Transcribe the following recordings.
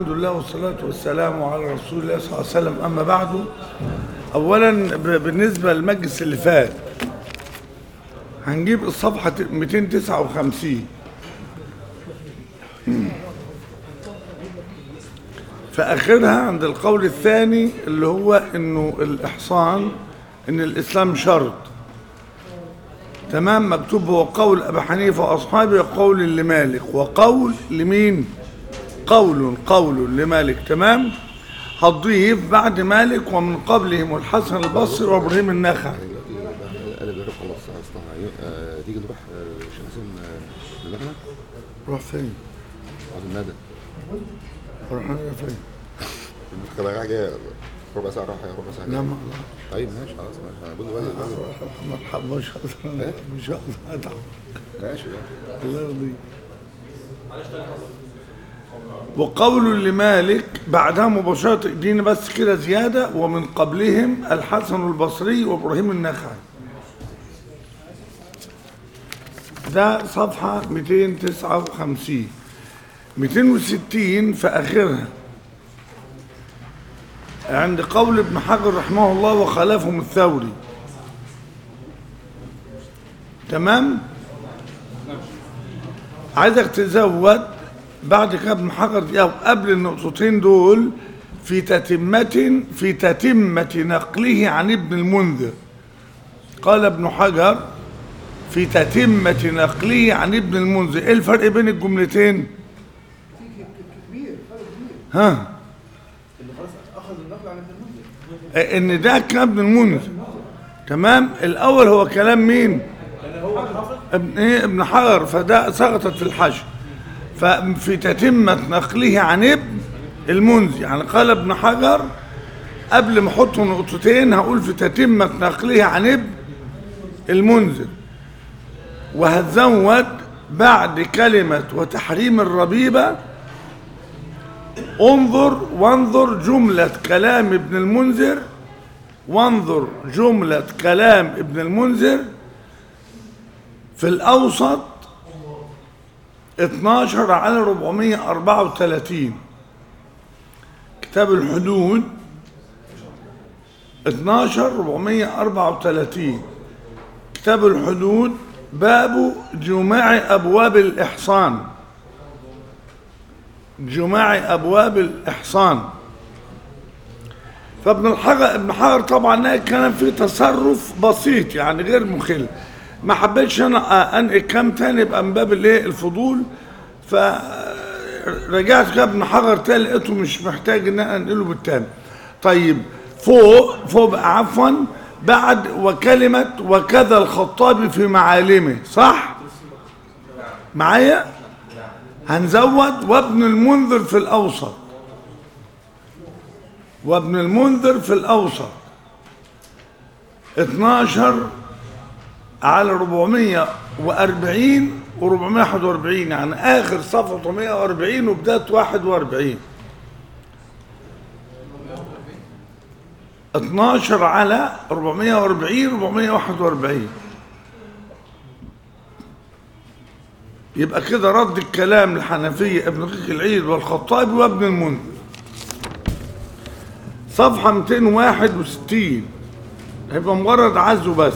الحمد لله والصلاة والسلام على رسول الله صلى الله عليه وسلم أما بعد أولا ب- بالنسبة للمجلس اللي فات هنجيب الصفحة 259 في آخرها عند القول الثاني اللي هو إنه الإحصان إن الإسلام شرط تمام مكتوب هو قول أبي حنيفة وأصحابه وقول لمالك وقول لمين؟ قول قول لمالك تمام هتضيف بعد مالك ومن قبلهم الحسن البصري وابراهيم النخعي انا بروح خلاص اصلها آه، تيجي نروح آه، شيخ حسين آه، المكنه روح فين؟ عاوز الندى روح أنا فين؟ خلي حاجه ربع ساعه راح ربع ساعه لا جاي. ما طيب ماشي خلاص ماشي انا بقول له بقول مرحبا مش هقدر مش هقدر اتعب ماشي بقى. الله يرضيك وقول لمالك بعدها مباشرة اديني بس كده زيادة ومن قبلهم الحسن البصري وابراهيم النخعي ده صفحة 259 260 في آخرها عند قول ابن حجر رحمه الله وخلافهم الثوري تمام عايزك تزود بعد كده ابن حجر دي او قبل النقطتين دول في تتمة في تتمة نقله عن ابن المنذر قال ابن حجر في تتمة نقله عن ابن المنذر ايه الفرق بين الجملتين ها ان ده كلام ابن المنذر تمام الاول هو كلام مين ابن ايه ابن حجر فده سقطت في الحشر ففي تتمة نقله عن ابن المنذر يعني قال ابن حجر قبل ما احط نقطتين هقول في تتمة نقله عن ابن المنذر وهتزود بعد كلمة وتحريم الربيبة انظر وانظر جملة كلام ابن المنذر وانظر جملة كلام ابن المنذر في الأوسط 12 على 434 كتاب الحدود 12 434 كتاب الحدود باب جماع أبواب الإحصان جماع أبواب الإحصان فابن الحجر ابن حجر طبعا كان في تصرف بسيط يعني غير مخل ما حبيتش انا انقل كام تاني يبقى من باب الايه الفضول فرجعت كده ابن حجر تاني لقيته مش محتاج ان انا انقله بالتاني طيب فوق فوق بقى عفوا بعد وكلمة وكذا الخطابي في معالمه صح؟ معايا؟ هنزود وابن المنذر في الأوسط وابن المنذر في الأوسط 12 على 440 و441 يعني آخر صفحة 140 وبداية 41 12 على 440 441 يبقى كده رد الكلام الحنفية ابن دقيق العيد والخطابي وابن المنذر صفحة 261 هيبقى مجرد عزو بس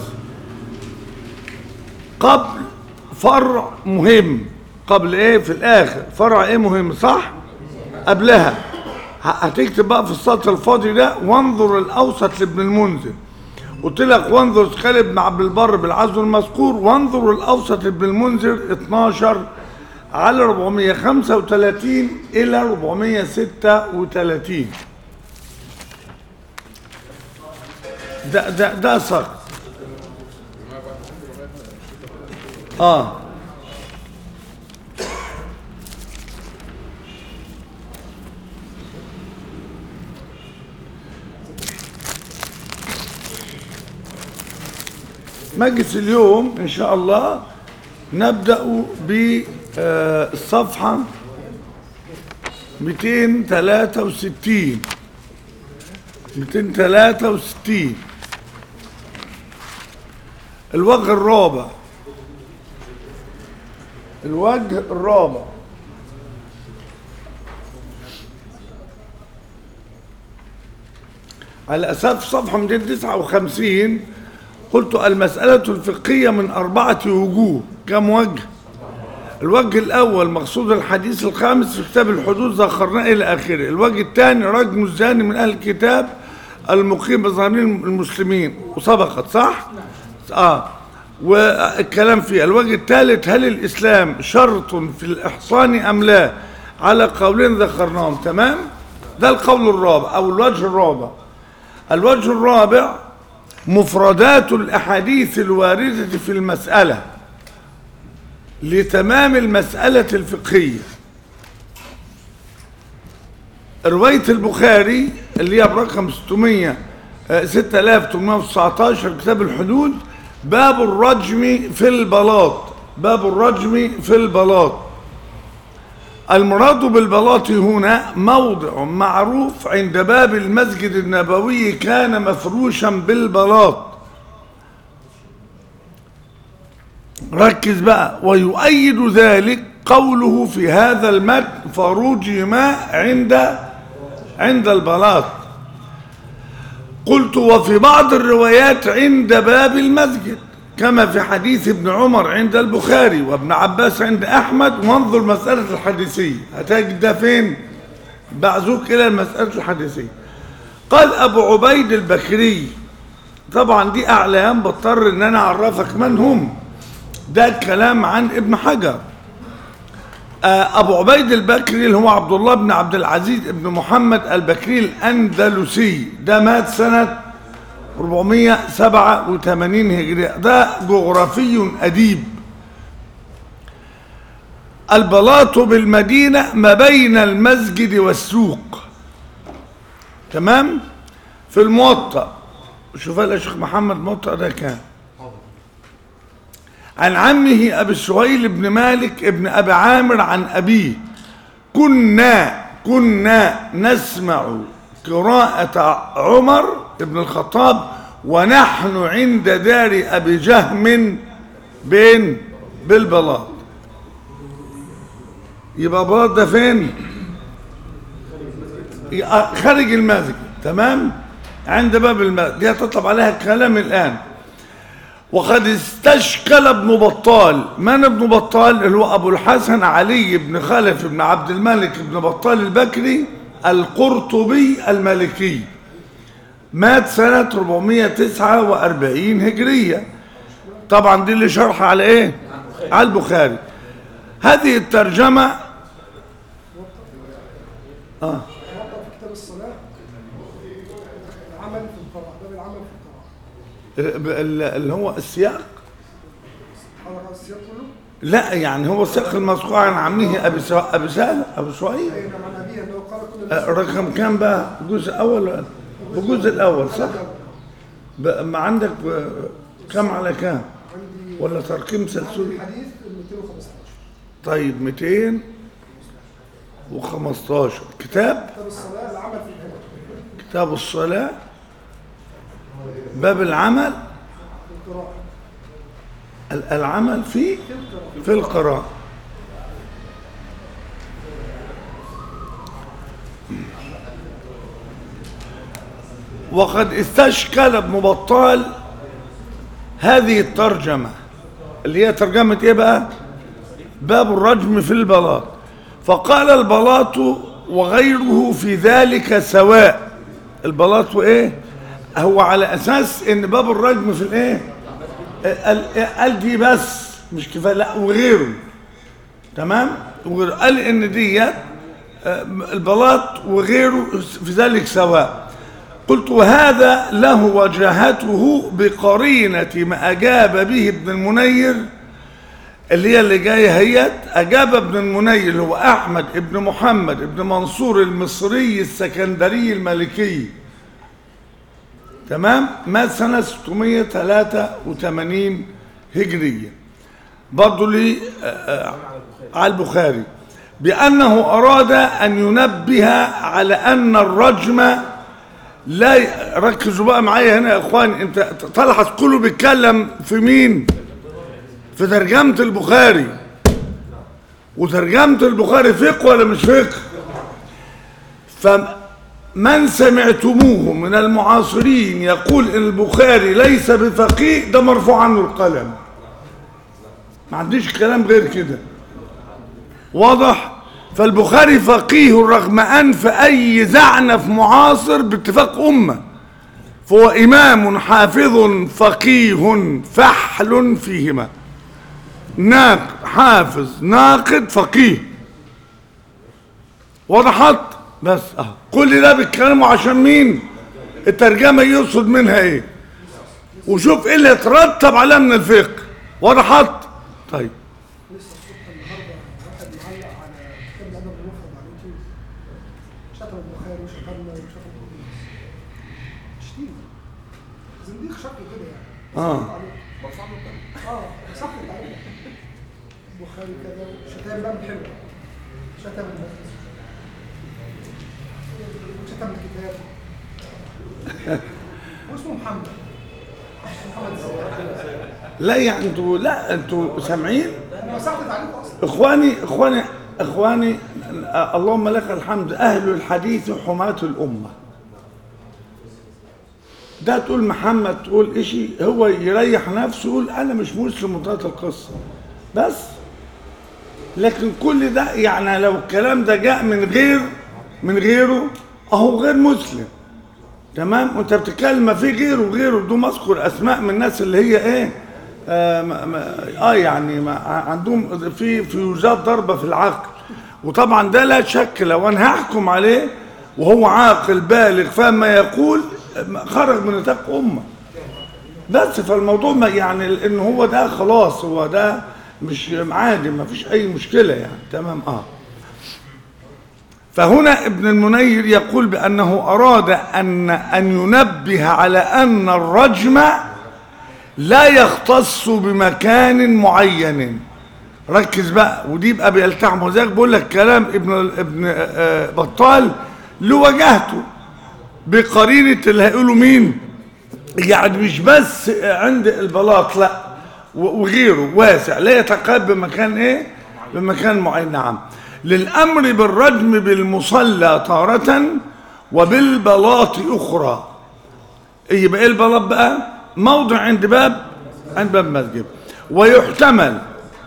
قبل فرع مهم قبل ايه في الاخر فرع ايه مهم صح قبلها ه- هتكتب بقى في السطر الفاضي ده وانظر الاوسط لابن المنذر قلت لك وانظر كلب مع عبد البر بالعزو المذكور وانظر الاوسط لابن المنذر 12 على 435 الى 436 ده ده ده سقط اه مجلس اليوم ان شاء الله نبدا بالصفحه 263 263 الوجه الرابع الوجه الرابع على أساس في صفحة 259 قلت المسألة الفقهية من أربعة وجوه كم وجه؟ الوجه الأول مقصود الحديث الخامس في كتاب الحدود ذكرناه إلى آخره الوجه الثاني رجم الزاني من أهل الكتاب المقيم بظاهرين المسلمين وسبقت صح؟ آه والكلام فيه الوجه الثالث هل الإسلام شرط في الإحصان أم لا على قولين ذكرناهم تمام؟ ده القول الرابع أو الوجه الرابع الوجه الرابع مفردات الأحاديث الواردة في المسألة لتمام المسألة الفقهية رواية البخاري اللي هي برقم 600 آه، 6819 كتاب الحدود باب الرجم في البلاط باب الرجم في البلاط المراد بالبلاط هنا موضع معروف عند باب المسجد النبوي كان مفروشا بالبلاط ركز بقى ويؤيد ذلك قوله في هذا المتن فرجم عند عند البلاط قلت وفي بعض الروايات عند باب المسجد كما في حديث ابن عمر عند البخاري وابن عباس عند أحمد وانظر مسألة الحديثية هتجد ده فين بعزوك إلى المسألة الحديثية قال أبو عبيد البكري طبعا دي أعلام بضطر إن أنا أعرفك من هم ده الكلام عن ابن حجر آه، أبو عبيد البكري اللي هو عبد الله بن عبد العزيز بن محمد البكري الأندلسي ده مات سنة 487 هجرية ده جغرافي أديب البلاط بالمدينة ما بين المسجد والسوق تمام في الموطأ شوف يا شيخ محمد موطأ ده كان عن عمه أبي السهيل بن مالك ابن أبي عامر عن أبيه كنا كنا نسمع قراءة عمر بن الخطاب ونحن عند دار أبي جهم بين بالبلاط يبقى بلاط ده فين يبقى خارج المسجد تمام عند باب المسجد دي هتطلب عليها الكلام الآن وقد استشكل ابن بطال من ابن بطال اللي هو ابو الحسن علي بن خلف بن عبد الملك بن بطال البكري القرطبي المالكي مات سنة 449 هجرية طبعا دي اللي شرح على ايه على البخاري هذه الترجمة اه وضع في كتاب الصلاة العمل في القراءة باب العمل في القراءة ال- اللي هو السياق حركة السياق كله لا يعني هو السياق المذكور عن عمه ابي سوا- ابي سهل ابو سعيد أين عن أبيه أنه قال كل آه، رقم كام بقى الجزء الاول ولا- الجزء الاول صح بقى ما عندك آه، كام على كام عندي ولا ترقيم سلسلي الحديث ال 215 طيب 215 كتاب كتاب الصلاة العمل في القراءة كتاب الصلاة باب العمل في القراءة ال- العمل في في القراءة وقد استشكل ابن بطال هذه الترجمة اللي هي ترجمة ايه بقى باب الرجم في البلاط فقال البلاط وغيره في ذلك سواء البلاط وايه هو على اساس ان باب الرجم في الايه قال قال دي بس مش كفايه لا وغيره تمام وغيره قال ان ديت آه، البلاط وغيره في ذلك سواء قلت وهذا له وجهته بقرينة ما أجاب به ابن المنير اللي هي اللي جاية هيت أجاب ابن المنير اللي هو أحمد ابن محمد ابن منصور المصري السكندري المالكي تمام مات سنة 683 هجرية برضه لي آه، آه، على البخاري بأنه أراد أن ينبه على أن الرجم لا ي- ركزوا بقى معايا هنا يا اخوان انت تلاحظ كله بيتكلم في مين في ترجمة البخاري وترجمة البخاري فقه ولا مش فقه من سمعتموه من المعاصرين يقول ان البخاري ليس بفقيه ده مرفوع عنه القلم ما عنديش كلام غير كده واضح فالبخاري فقيه رغم انف اي زعنف معاصر باتفاق امه فهو امام حافظ فقيه فحل فيهما ناقد حافظ ناقد فقيه وضحت بس اه كل ده بيتكلموا عشان مين الترجمه يقصد منها ايه وشوف ايه اللي يترتب عليها من الفقه وضحت طيب لسه الصبح النهارده واحد معلق على كتاب الادب المفرد على اليوتيوب شتم البخاري وشتمنا وشتم الكويس شتيم زنديق شكله كده يعني اه اه صح عليه البخاري كذا شتام بقى حلوه شتم المجلس شتم الكتاب واسمه محمد محمد الزواج لا يعني انتوا لا انتوا سامعين انا مسحت عليكم اصلا اخواني اخواني اخواني آه، اللهم لك الحمد اهل الحديث حماة الامه ده تقول محمد تقول اشي هو يريح نفسه يقول انا مش مسلم وطلعت القصه بس لكن كل ده يعني لو الكلام ده جاء من غير من غيره اهو غير مسلم تمام وانت بتتكلم ما في غيره وغيره بدون ما اذكر اسماء من الناس اللي هي ايه آه, ما ما اه يعني ما عندهم في فيوزات ضربه في العقل وطبعا ده لا شك لو انا هحكم عليه وهو عاقل بالغ فاهم ما يقول خرج من نطاق امه بس فالموضوع ما يعني ان هو ده خلاص هو ده مش عادي ما فيش اي مشكله يعني تمام اه فهنا ابن المنير يقول بأنه أراد أن أن ينبه على أن الرجم لا يختص بمكان معين ركز بقى ودي بقى بيلتحم وذلك بقول لك كلام ابن ابن آه، بطال له وجهته بقرينة اللي هيقولوا مين يعني مش بس عند البلاط لا و- وغيره واسع لا يتقاب بمكان ايه بمكان معين نعم للامر بالرجم بالمصلى تارة وبالبلاط اخرى إيه يبقى ايه البلاط بقى موضع عند باب عند باب مسجد ويحتمل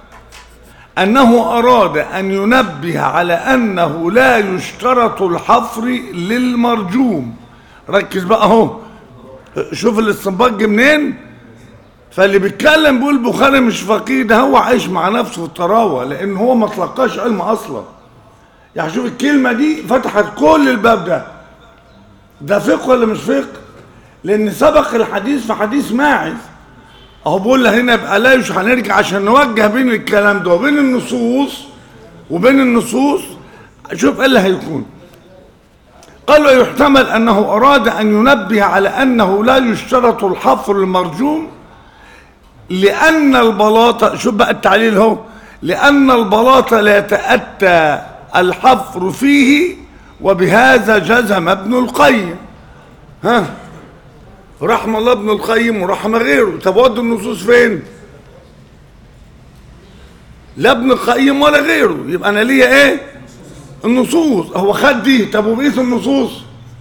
أنه أراد أن ينبه على أنه لا يشترط الحفر للمرجوم ركز بقى اهو شوف الاستنباط جه منين فاللي بيتكلم بيقول البخاري مش فقيه ده هو عايش مع نفسه في الطراوه لان هو ما تلقاش علم اصلا يعني شوف الكلمه دي فتحت كل الباب ده ده فقه ولا مش فقه لان سبق الحديث في حديث ماعز اهو بقول لك هنا يبقى لا مش هنرجع عشان نوجه بين الكلام ده وبين النصوص وبين النصوص شوف ايه اللي هيكون قال ويحتمل أنه أراد أن ينبه على أنه لا يشترط الحفر المرجوم لأن البلاط شوف بقى التعليل هو لأن البلاط لا يتأتى الحفر فيه وبهذا جزم ابن القيم ها رحم الله ابن القيم ورحم غيره طب ودوا النصوص فين لا ابن القيم ولا غيره يبقى انا ليا ايه النصوص هو خد دي طب وبقيه النصوص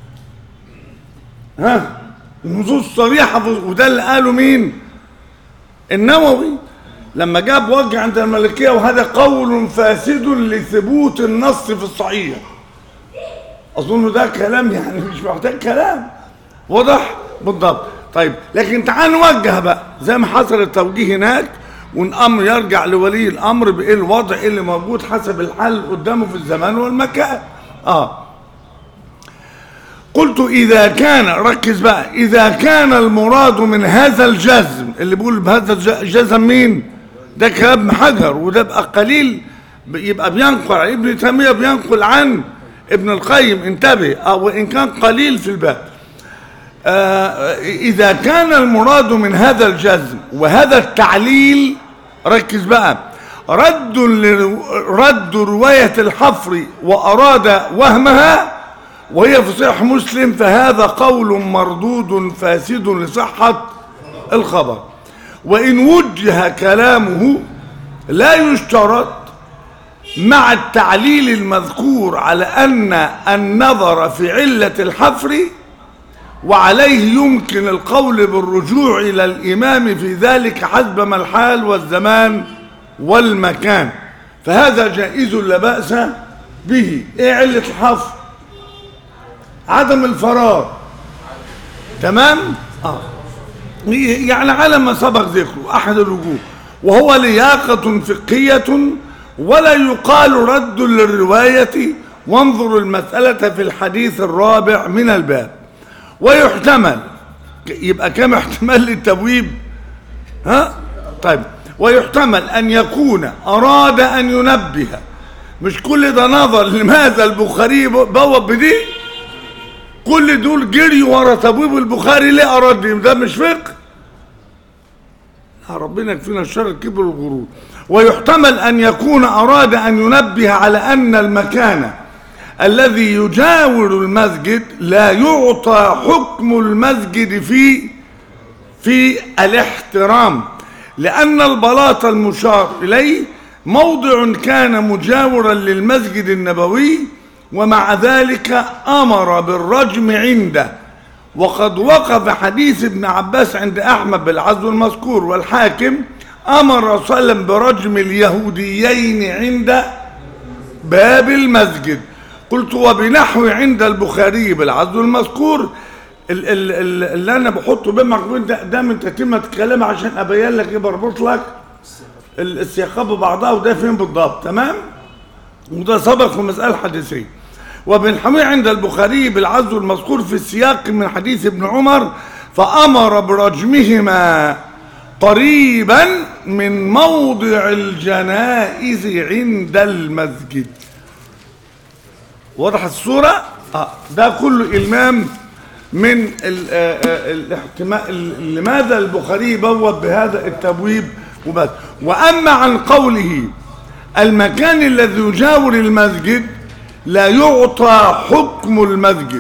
ها النصوص صريحه في- وده اللي قاله مين النووي لما جاب وجه عند الملكيه وهذا قول فاسد لثبوت النص في الصحيح اظن ده كلام يعني مش محتاج كلام واضح بالضبط طيب لكن تعال نوجه بقى زي ما حصل التوجيه هناك والامر يرجع لولي الامر بايه الوضع اللي موجود حسب الحل قدامه في الزمان والمكان اه قلت اذا كان ركز بقى اذا كان المراد من هذا الجزم اللي بيقول بهذا الج- الجزم مين ده كلام ابن حجر وده بقى قليل يبقى بينقل عن ابن تيميه بينقل عن ابن القيم انتبه او وان كان قليل في الباب آه، إذا كان المراد من هذا الجزم وهذا التعليل ركز بقى رد لرو- رد رواية الحفر وأراد وهمها وهي في صحيح مسلم فهذا قول مردود فاسد لصحة الخبر وإن وجه كلامه لا يشترط مع التعليل المذكور على أن النظر في علة الحفر وعليه يمكن القول بالرجوع إلى الإمام في ذلك حسب ما الحال والزمان والمكان فهذا جائز لا بأس به إيه علة الحفر عدم الفراغ تمام آه. يعني على ما سبق ذكره أحد الوجوه وهو لياقة فقهية ولا يقال رد للرواية وانظر المسألة في الحديث الرابع من الباب ويحتمل يبقى كم احتمال للتبويب ها طيب ويحتمل أن يكون أراد أن ينبه مش كل ده نظر لماذا البخاري بوب بدي كل دول جري ورا تبويب البخاري ليه أراد دي؟ ده مش فقه ربنا يكفينا الشر الكبر والغرور ويحتمل أن يكون أراد أن ينبه على أن المكان الذي يجاور المسجد لا يعطى حكم المسجد في في الاحترام لأن البلاط المشار إليه موضع كان مجاورا للمسجد النبوي ومع ذلك أمر بالرجم عنده وقد وقف حديث ابن عباس عند أحمد بالعزو المذكور والحاكم أمر صلى الله عليه وسلم برجم اليهوديين عند باب المسجد قلت وبنحو عند البخاري بالعزو المذكور ال- ال- ال- اللي انا بحطه بين مقبول ده, ده من تتمه كلامي عشان ابين لك ايه بربط لك ال- السياقات ببعضها وده فين بالضبط تمام وده سبق في مسألة حديثية وبنحوي عند البخاري بالعزو المذكور في السياق من حديث ابن عمر فأمر برجمهما قريبا من موضع الجنائز عند المسجد واضح الصورة آه ده كله إلمام من ال- آه، آه، الاحتمال لماذا البخاري بوب بهذا التبويب وبس وأما عن قوله المكان الذي يجاور المسجد لا يعطى حكم المسجد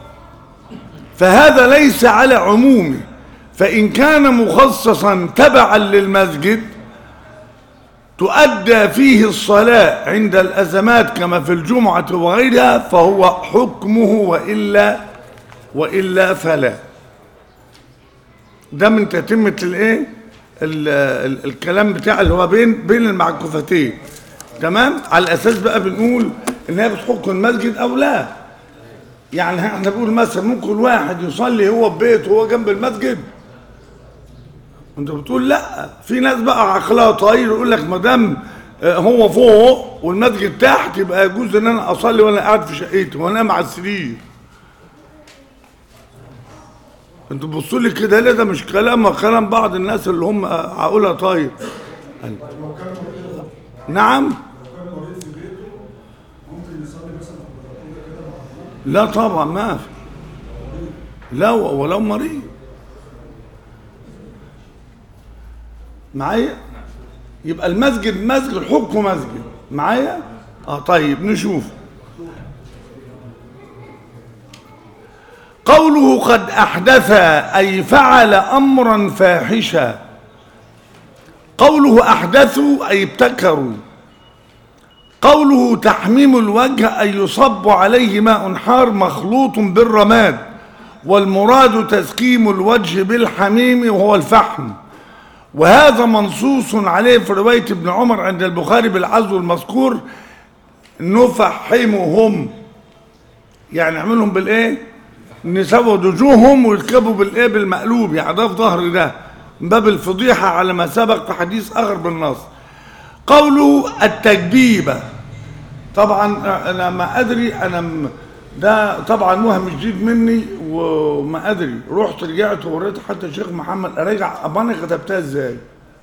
فهذا ليس على عمومه فإن كان مخصصا تبعا للمسجد تؤدى فيه الصلاة عند الأزمات كما في الجمعة وغيرها فهو حكمه وإلا وإلا فلا ده من تتمة الايه ال- ال- الكلام بتاع اللي هو بين بين المعكوفتين تمام على الاساس بقى بنقول ان هي بتحكم المسجد او لا يعني احنا بنقول مثلا ممكن واحد يصلي هو في بيته وهو جنب المسجد انت بتقول لا في ناس بقى عقلها طاير يقول لك ما دام آه، هو فوق والمسجد تحت يبقى يجوز ان انا اصلي وانا قاعد في شقتي وانام على السرير انتوا بتبصوا لي كده ليه ده مش كلام ما كلام بعض الناس اللي هم عقولها طاير نعم لا طبعا ما في لا ولو مريض معايا يبقى المسجد مسجد حكم مسجد معايا اه طيب نشوف قوله قد احدث اي فعل امرا فاحشا قوله احدثوا اي ابتكروا قوله تحميم الوجه أي يصب عليه ماء حار مخلوط بالرماد والمراد تسكيم الوجه بالحميم وهو الفحم وهذا منصوص عليه في رواية ابن عمر عند البخاري بالعزو المذكور نفحمهم يعني اعملهم بالايه نسووا وجوههم ويركبوا بالايه بالمقلوب يعني ده في ظهر ده من باب الفضيحة على ما سبق في حديث آخر بالنص قوله التكبيبة طبعا انا ما ادري انا م- ده طبعا وهم جديد مني وما ادري رحت رجعت ووريت حتى الشيخ محمد اراجع أما انا كتبتها ازاي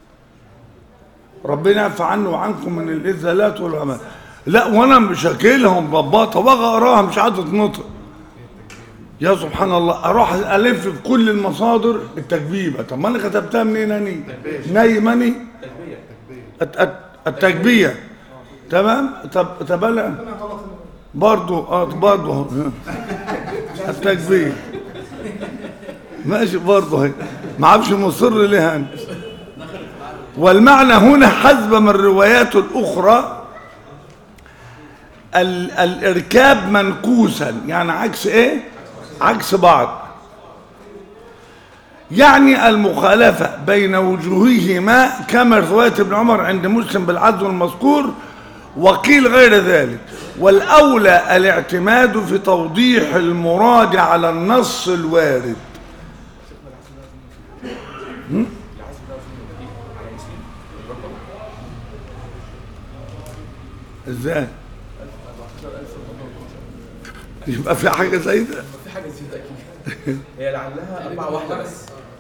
ربنا يعفى عني وعنكم من الازالات والعمل لا وانا مشاكلهم بباطه واجي اقراها مش عايز اتنطق يا سبحان الله اروح الف في كل المصادر التكبيبه طب ما انا كتبتها منين اني نايمني الت- الت- التكبيه تمام طب طب انا برضو اه برضو أهو. التكبير ماشي برضه هي ما اعرفش مصر ليه أنا. والمعنى هنا حسب من الروايات الاخرى ال الاركاب منكوسا يعني عكس ايه عكس بعض يعني المخالفة بين وجوههما كما رواية ابن عمر عند مسلم بالعدل المذكور وقيل غير ذلك والأولى الاعتماد في توضيح المراد على النص الوارد هم؟ ازاي يبقى في حاجة زي ده في حاجه زياده اكيد هي لعلها اربعه واحده بس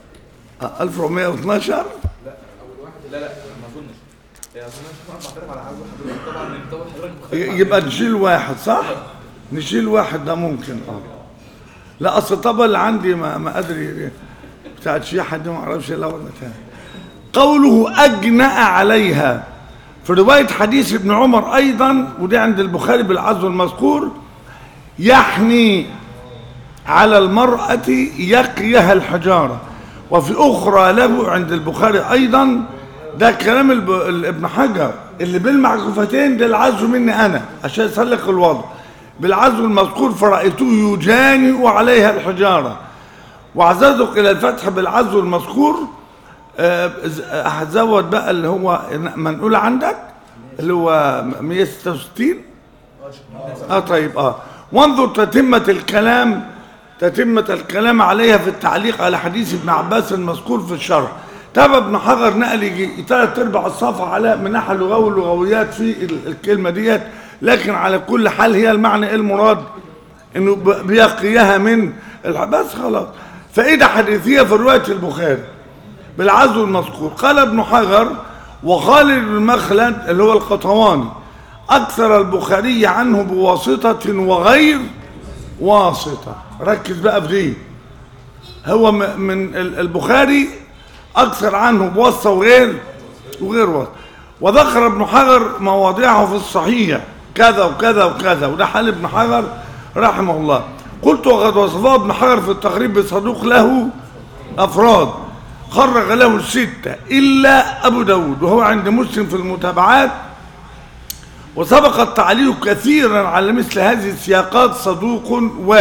1412 لا اول واحد لا لا ما اظنش هي اظن 4000 على عدد حضرتك طبعا لان طبعا حضرتك مختلف يبقى نشيل واحد صح؟ نشيل واحد ده ممكن اه لا اصل طبعا اللي عندي ما, ما ادري بتاعت شيحة دي ما اعرفش لا ولا تاني قوله اجنأ عليها في رواية حديث ابن عمر ايضا ودي عند البخاري بالعزو المذكور يحني على المرأة يقيها الحجارة وفي أخرى له عند البخاري أيضا ده كلام الب... ال- ابن حجر اللي بالمعكوفتين ده العزو مني أنا عشان يسلق الوضع بالعزو المذكور فرأيته يجانئ عليها الحجارة وعززك إلى الفتح بالعزو المذكور آه، ز- آه، هتزود بقى اللي هو منقول عندك اللي هو 166 اه طيب اه وانظر تتمة الكلام تتمة الكلام عليها في التعليق على حديث ابن عباس المذكور في الشرح تابع ابن حجر نقل يجي ثلاث ارباع الصفحة على من ناحية اللغة واللغويات في ال- الكلمة ديت لكن على كل حال هي المعنى إيه المراد انه ب- بيقيها من الح- بس خلاص فائدة حديثية في رواية البخاري بالعزو المذكور قال ابن حجر وخالد بن مخلد اللي هو القطواني أكثر البخاري عنه بواسطة وغير واسطة ركز بقى في دي هو م- من ال- البخاري أكثر عنه بواسطة وغير وغير واسطة وذكر ابن حجر مواضعه في الصحيح كذا وكذا وكذا وده حال ابن حجر رحمه الله قلت وقد وصفه ابن حجر في التقريب بصدوق له أفراد خرج له الستة إلا أبو داود وهو عند مسلم في المتابعات وسبق التعليق كثيرا على مثل هذه السياقات صدوق و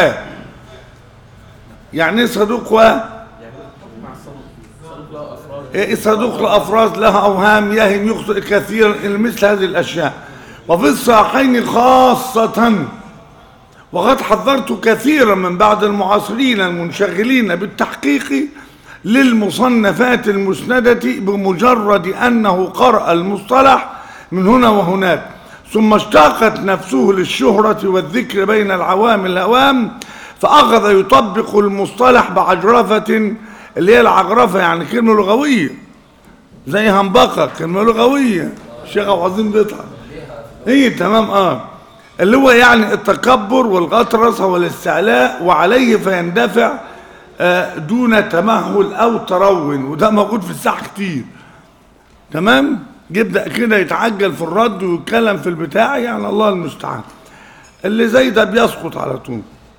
يعني ايه صدوق و إيه صدوق الافراز لها اوهام يهم يخطئ كثيرا الى مثل هذه الاشياء وفي الصحيحين خاصه وقد حذرت كثيرا من بعض المعاصرين المنشغلين بالتحقيق للمصنفات المسندة بمجرد أنه قرأ المصطلح من هنا وهناك ثم اشتاقت نفسه للشهرة والذكر بين العوام الهوام فأخذ يطبق المصطلح بعجرفة اللي هي العجرفة يعني كلمة لغوية زي همبقة كلمة لغوية الشيخ أبو عظيم بيطلع هي تمام اه اللي هو يعني التكبر والغطرسة والاستعلاء وعليه فيندفع آه، دون تمهل او ترون وده موجود في الساحه كتير تمام يبدا كده يتعجل في الرد ويتكلم في البتاع يعني الله المستعان اللي زي ده بيسقط على طول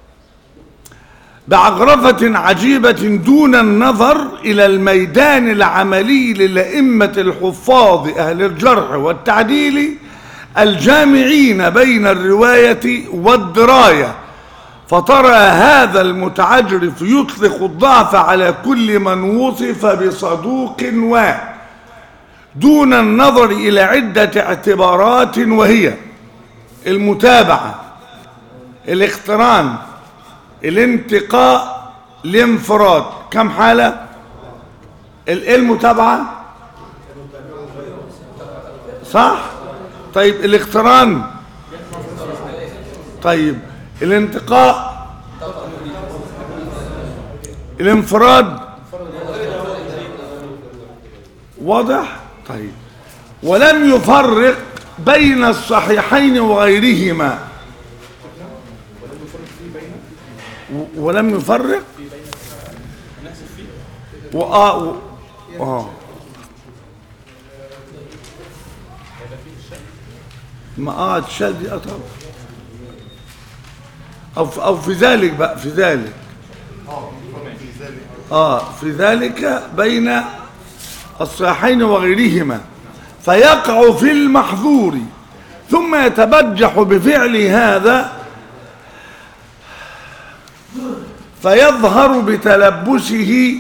بعجرفة عجيبة دون النظر إلى الميدان العملي للأئمة الحفاظ أهل الجرح والتعديل الجامعين بين الرواية والدراية فترى هذا المتعجرف يطلق الضعف على كل من وصف بصدوق و دون النظر إلى عدة اعتبارات وهي المتابعة الاقتران الانتقاء الانفراد كم حالة ال- إيه المتابعة صح طيب الاقتران طيب الانتقاء الانفراد واضح طيب ولم يفرق بين الصحيحين وغيرهما و- ولم يفرق وآه و- آه ما اه تشال دي اه طبعا او في او في ذلك بقى في ذلك اه في ذلك بين الصحيحين وغيرهما فيقع في المحظور ثم يتبجح بفعل هذا فيظهر بتلبسه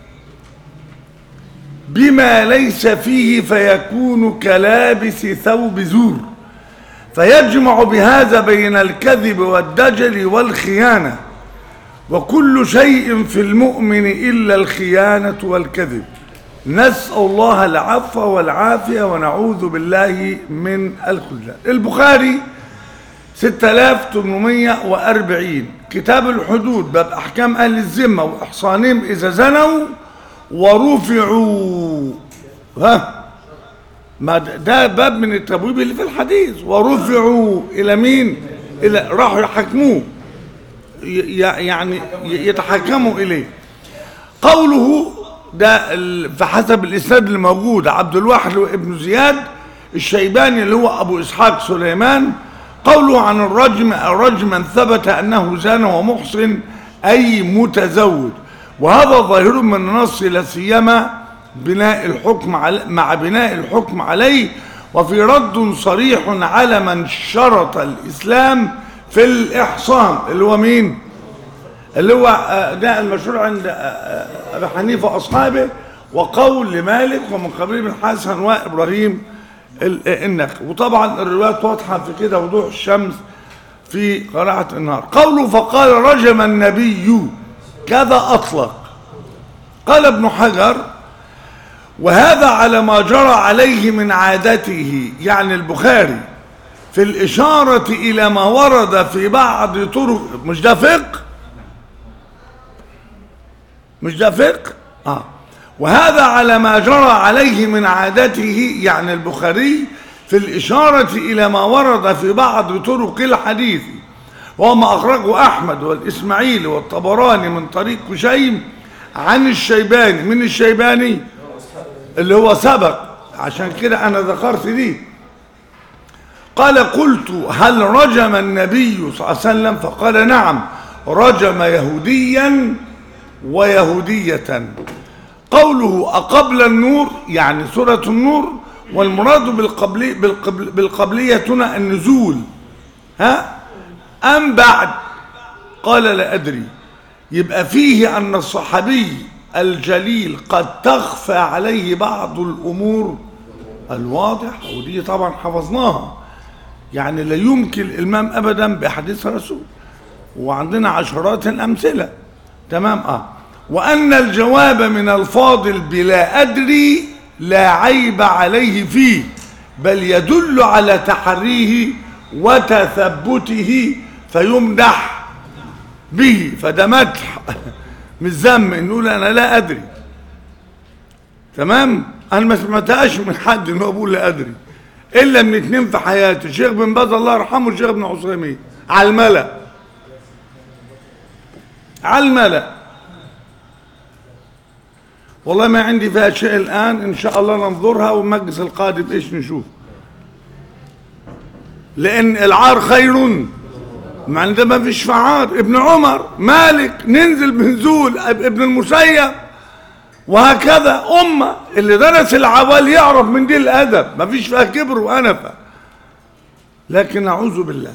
بما ليس فيه فيكون كلابس ثوب زور فيجمع بهذا بين الكذب والدجل والخيانة وكل شيء في المؤمن إلا الخيانة والكذب نسأل الله العفو والعافية ونعوذ بالله من الخذلان البخاري 6840 كتاب الحدود باب أحكام أهل الذمة وإحصانهم إذا زنوا ورفعوا ها ما ده- ده باب من التبويب اللي في الحديث ورفعوا إلى مين إلى راحوا يحكموه ي- يعني ي- يتحكموا إليه قوله ده ال- فحسب الإسناد اللي موجود عبد الواحد ابن زياد الشيباني اللي هو أبو إسحاق سليمان قوله عن الرجم الرجم من ثبت أنه زان ومحسن أي متزوج وهذا ظاهر من النص لا سيما بناء الحكم على مع بناء الحكم عليه وفي رد صريح على من شرط الإسلام في الإحصان اللي هو مين؟ اللي هو آه، ده المشهور عند آه، آه، ابي حنيفه واصحابه وقول لمالك ومن قبيل بن حسن وابراهيم ال- آه، النخعي وطبعا الروايات واضحه في كده وضوح الشمس في قراءة النهار قوله فقال رجم النبي كذا أطلق قال ابن حجر وهذا على ما جرى عليه من عادته يعني البخاري في الإشارة إلى ما ورد في بعض طرق مش ده فقه مش ده فقه آه. وهذا على ما جرى عليه من عادته يعني البخاري في الإشارة إلى ما ورد في بعض طرق الحديث وهو ما أخرجه أحمد والإسماعيلي والطبراني من طريق كشيم عن الشيباني من الشيباني اللي هو سبق عشان كده أنا ذكرت دي قال قلت هل رجم النبي صلى الله عليه وسلم فقال نعم رجم يهوديا ويهودية قوله أقبل النور يعني سورة النور والمراد بالقبلي بالقبل بالقبلية هنا النزول ها أم بعد قال لا أدري يبقى فيه أن الصحابي الجليل قد تخفى عليه بعض الأمور الواضحة ودي طبعا حفظناها يعني لا يمكن الإلمام أبدا بحديث الرسول وعندنا عشرات الأمثلة تمام اه وأن الجواب من الفاضل بلا أدري لا عيب عليه فيه بل يدل على تحريه وتثبته فيمدح به فده مدح مش ذم نقول أنا لا أدري تمام أنا ما سمعتهاش من حد إنه بيقول لا أدري إلا من اتنين في حياتي الشيخ بن باز الله يرحمه والشيخ ابن عثيمين على الملأ على الملأ والله ما عندي فيها شيء الآن إن شاء الله ننظرها والمجلس القادم إيش نشوف لأن العار خير مع ان ده ما فيش فعار ابن عمر مالك ننزل بنزول ابن المسيب وهكذا أمة اللي درس العوال يعرف من دي الأدب ما فيش فيها كبر وأنفة لكن أعوذ بالله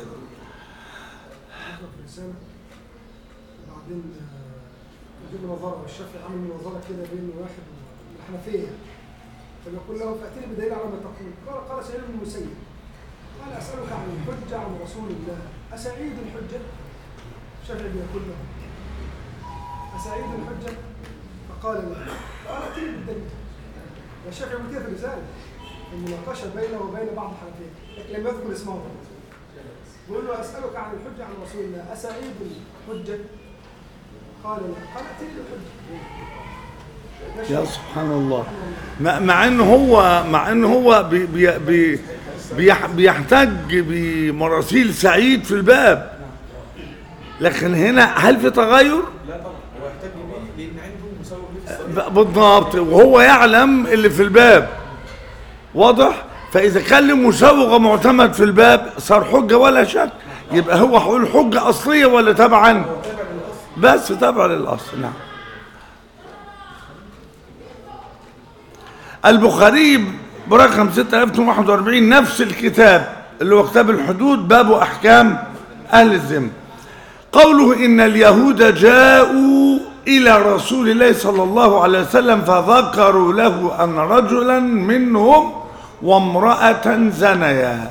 رسالة وبعدين آه، يجيب نظارة والشافعي عامل مناظرة كده بين واحد والحنفية فيقول له فأتني بدليل على ما تقول قال قال سعيد بن المسيب قال أسألك عن الحجة عن رسول الله أسعيد الحجة؟ الشافعي بيقول له أسعيد الحجة؟ فقال لا قال أتني بالدليل والشافعي يقول كده في الرسالة المناقشة بينه وبين بعض الحنفية لكن لم يذكر اسمه بيقول له أسألك عن الحجة عن رسول الله أسعيد الحجة؟ قال لا قال أتني بالحجة يا سبحان الله مع مع انه هو مع انه هو بي بي بي بيح- بيحتج بمراسيل سعيد في الباب لكن هنا هل في تغير لا طبعا هو يحتاج بيه لان عنده مساوي ليه في الصلاه ب- بالضبط وهو يعلم اللي في الباب واضح فاذا كان له مسوغ معتمد في الباب صار حجه ولا شك يبقى هو هيقول حجه اصليه ولا تبعا بس تبع للاصل نعم البخاري برقم 6041 نفس الكتاب اللي هو كتاب الحدود باب احكام اهل الذمه قوله ان اليهود جاءوا الى رسول الله صلى الله عليه وسلم فذكروا له ان رجلا منهم وامراه زنيا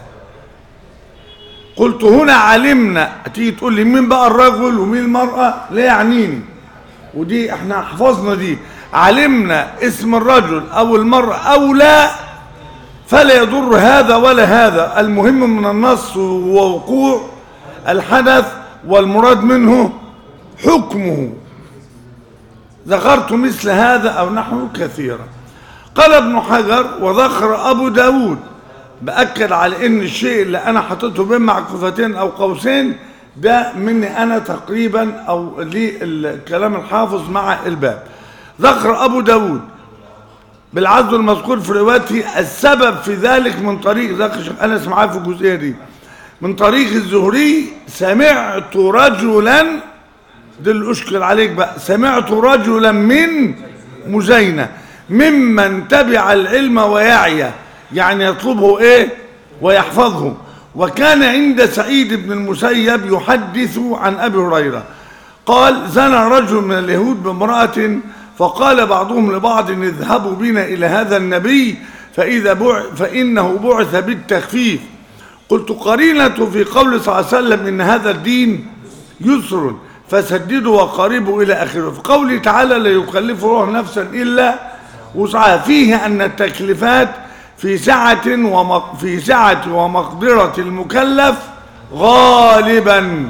قلت هنا علمنا تيجي تقول لي مين بقى الرجل ومين المراه لا يعنيني ودي احنا حفظنا دي علمنا اسم الرجل او المراه او لا فلا يضر هذا ولا هذا المهم من النص ووقوع الحدث والمراد منه حكمه ذكرت مثل هذا أو نحو كثيرا قال ابن حجر وذكر أبو داود بأكد على أن الشيء اللي أنا حطيته بين معكوفتين أو قوسين ده مني أنا تقريبا أو للكلام الحافظ مع الباب ذكر أبو داود بالعزو المذكور في روايته السبب في ذلك من طريق ذاك الشيخ انس معاه في الجزئيه دي من طريق الزهري سمعت رجلا ده اللي اشكل عليك بقى سمعت رجلا من مزينه ممن تبع العلم ويعي يعني يطلبه ايه ويحفظه وكان عند سعيد بن المسيب يحدث عن ابي هريره قال زنى رجل من اليهود بامراه فقال بعضهم لبعض اذهبوا بنا إلى هذا النبي فإذا بع فإنه بعث بالتخفيف قلت قرينة في قول صلى الله عليه وسلم إن هذا الدين يسر فسددوا وقاربوا إلى آخره في قوله تعالى لا يكلف الله نفسا إلا وسعها فيه أن التكليفات في سعة ومق في سعة ومقدرة المكلف غالبا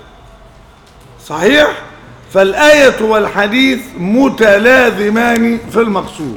صحيح؟ فالآية والحديث متلازمان في المقصود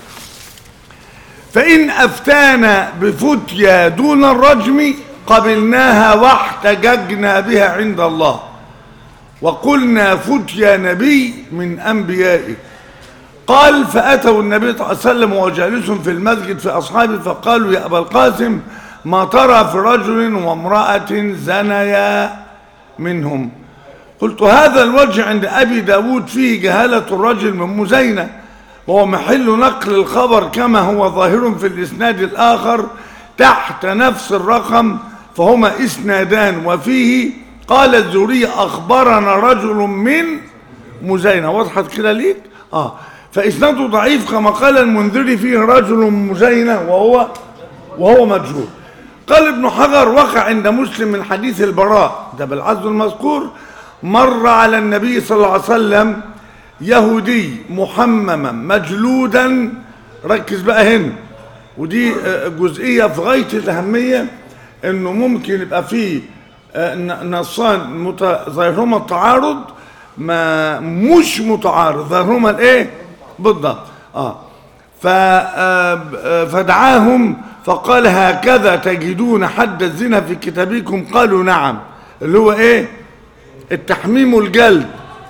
فإن أفتانا بفتيا دون الرجم قبلناها واحتججنا بها عند الله وقلنا فتيا نبي من أنبيائه قال فأتوا النبي صلى الله عليه وسلم وجالس في المسجد في أصحابه فقالوا يا أبا القاسم ما ترى في رجل وامرأة زنيا منهم قلت هذا الوجه عند أبي داود فيه جهالة الرجل من مزينة وهو محل نقل الخبر كما هو ظاهر في الإسناد الآخر تحت نفس الرقم فهما إسنادان وفيه قال الزهري أخبرنا رجل من مزينة وضحت كده ليك آه فإسناده ضعيف كما قال المنذري فيه رجل مزينة وهو وهو مجهول قال ابن حجر وقع عند مسلم من حديث البراء ده بالعزل المذكور مر على النبي صلى الله عليه وسلم يهودي محمما مجلودا ركز بقى هنا ودي جزئية في غاية الأهمية إنه ممكن يبقى فيه نصان ظاهرهما التعارض ما مش متعارض ظاهرهما الايه بالضبط اه فدعاهم فقال هكذا تجدون حد الزنا في كتابكم قالوا نعم اللي هو ايه التحميم والجلد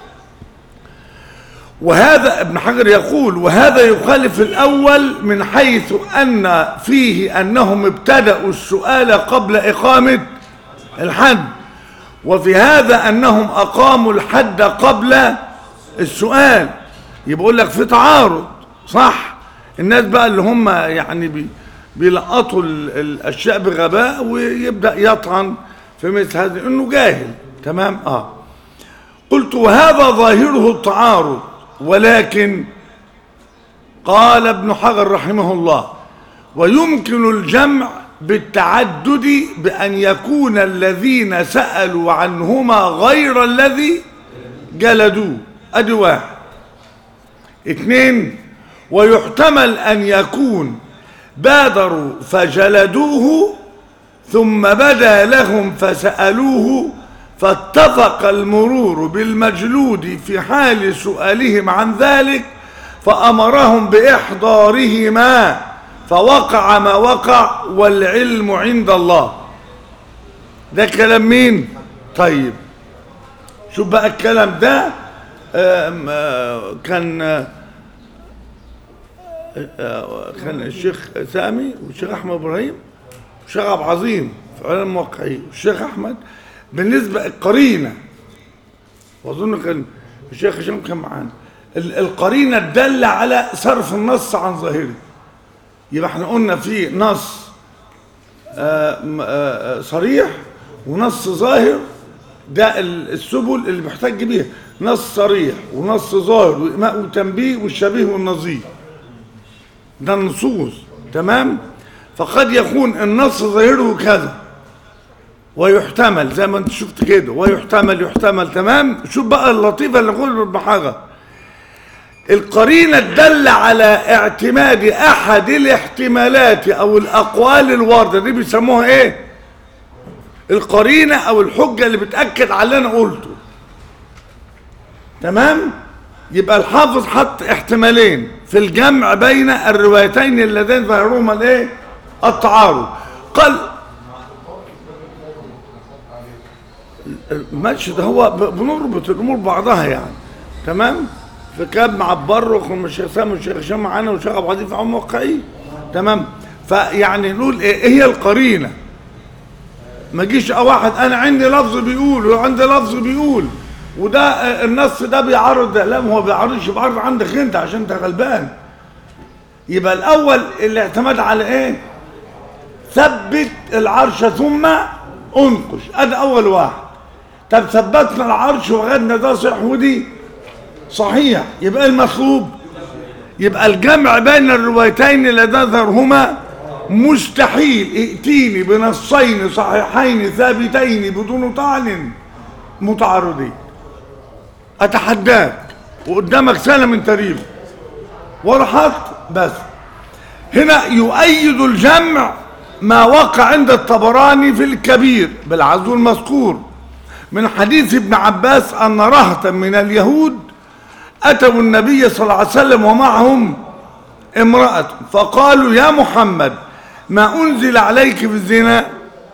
وهذا ابن حجر يقول وهذا يخالف الأول من حيث أن فيه أنهم ابتدأوا السؤال قبل إقامة الحد وفي هذا أنهم أقاموا الحد قبل السؤال يبقى لك في تعارض صح الناس بقى اللي هم يعني بي بيلقطوا الأشياء بغباء ويبدأ يطعن في مثل هذا إنه جاهل تمام اه قلت وهذا ظاهره التعارض ولكن قال ابن حجر رحمه الله ويمكن الجمع بالتعدد بأن يكون الذين سألوا عنهما غير الذي جلدوه ادي واحد اثنين ويحتمل أن يكون بادروا فجلدوه ثم بدا لهم فسألوه فاتفق المرور بالمجلود في حال سؤالهم عن ذلك فأمرهم بإحضارهما فوقع ما وقع والعلم عند الله ده كلام مين طيب شوف بقى الكلام ده آم آم كان كان الشيخ سامي والشيخ احمد ابراهيم والشيخ عبد العظيم في علم الموقعين والشيخ احمد بالنسبه القرينه واظن كان الشيخ هشام كان معانا القرينه الداله على صرف النص عن ظاهره يبقى احنا قلنا في نص آه، م- آه، آه، صريح ونص ظاهر ده ال- السبل اللي بيحتج بيها نص صريح ونص ظاهر وإيماء وتنبيه والشبيه والنظير ده النصوص تمام فقد يكون النص ظاهره كذا ويحتمل زي ما انت شفت كده ويحتمل يحتمل تمام شوف بقى اللطيفه اللي قلت ابن حجر القرينه تدل على اعتماد احد الاحتمالات او الاقوال الوارده دي بيسموها ايه القرينه او الحجه اللي بتاكد على اللي انا قلته تمام يبقى الحافظ حط احتمالين في الجمع بين الروايتين اللذين ظهرهما الايه التعارض قال الماتش ده هو ب- بنربط الامور بعضها يعني تمام في كاب مع البرخ والشيخ سامي والشيخ هشام معانا والشيخ ابو عدي في عم وقعي تمام فيعني نقول ايه إيه هي القرينه ما جيش واحد انا عندي لفظ بيقول وعندي لفظ بيقول وده آه، النص ده بيعارض ده لا ما هو بيعارضش بيعارض عندك انت عشان انت غلبان يبقى الاول الاعتماد على ايه ثبت العرش ثم انقش ادي اول واحد طب ثبتنا العرش وغدنا ده صح ودي صحيح يبقى إيه المطلوب يبقى الجمع بين الروايتين اللذين ظهرهما مستحيل ائتيني بنصين صحيحين ثابتين بدون طعن متعارضين اتحداك وقدامك سنه من تاريخه ورحت بس هنا يؤيد الجمع ما وقع عند الطبراني في الكبير بالعزو المذكور من حديث ابن عباس أن رهطا من اليهود أتوا النبي صلى الله عليه وسلم ومعهم امرأة فقالوا يا محمد ما أنزل عليك في الزنا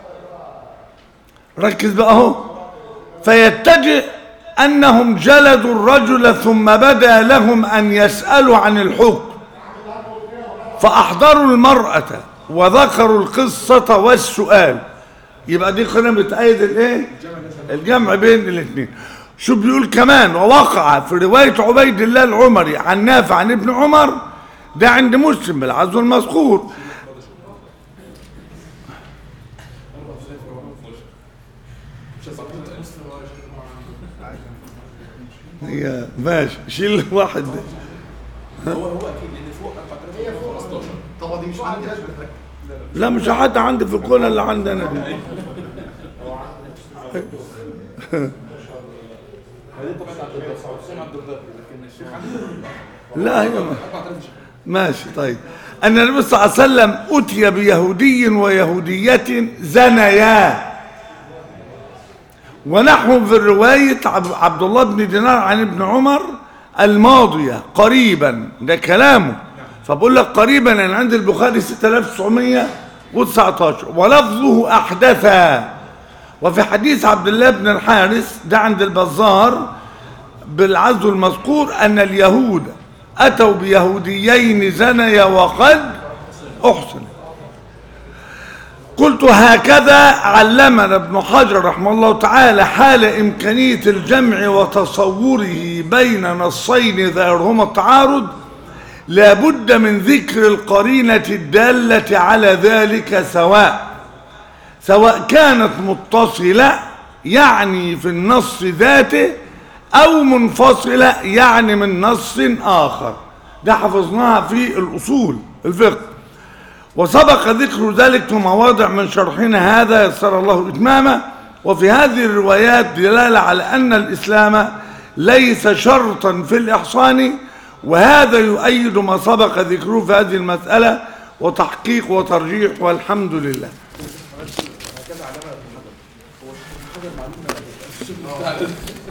ركز بقى اهو فيتجه أنهم جلدوا الرجل ثم بدا لهم أن يسألوا عن الحكم فأحضروا المرأة وذكروا القصة والسؤال يبقى دي قناة بتأيد الايه الجمع بين الاثنين شو بيقول كمان ووقع في رواية عبيد الله العمري عن نافع عن ابن عمر ده عند مسلم بالعزو المذكور هي ماشي شيل واحد هو هو اكيد لان فوق 4015 طبعا دي مش عندي لا مش حد عندي في الكون اللي عندنا دي هذه طبعا عبد الله حسين عبد الله لكن الشيخ عنده لا هي ما 4000 شيخ ماشي طيب أن النبي صلى الله عليه وسلم أتي بيهودي ويهودية زنيا ونحو في الرواية عب- عبد الله بن دينار عن ابن عمر الماضية قريبا ده كلامه فبقول لك قريبا يعني عند البخاري 6919 ولفظه أحدثا وفي حديث عبد الله بن الحارث ده عند البزار بالعزو المذكور أن اليهود أتوا بيهوديين زنيا وقد أحسن قلت هكذا علمنا ابن حجر رحمه الله تعالى حال إمكانية الجمع وتصوره بين نصين ظاهرهما التعارض لابد من ذكر القرينة الدالة على ذلك سواء سواء كانت متصلة يعني في النص ذاته أو منفصلة يعني من نص آخر ده حفظناها في الأصول الفقه وسبق ذكر ذلك في مواضع من شرحنا هذا يسر الله إتمامه وفي هذه الروايات دلالة على أن الإسلام ليس شرطا في الإحصان وهذا يؤيد ما سبق ذكره في هذه المسألة وتحقيق وترجيح والحمد لله هكذا علمنا ابن حجر هو الشيخ ابن حجر معلومه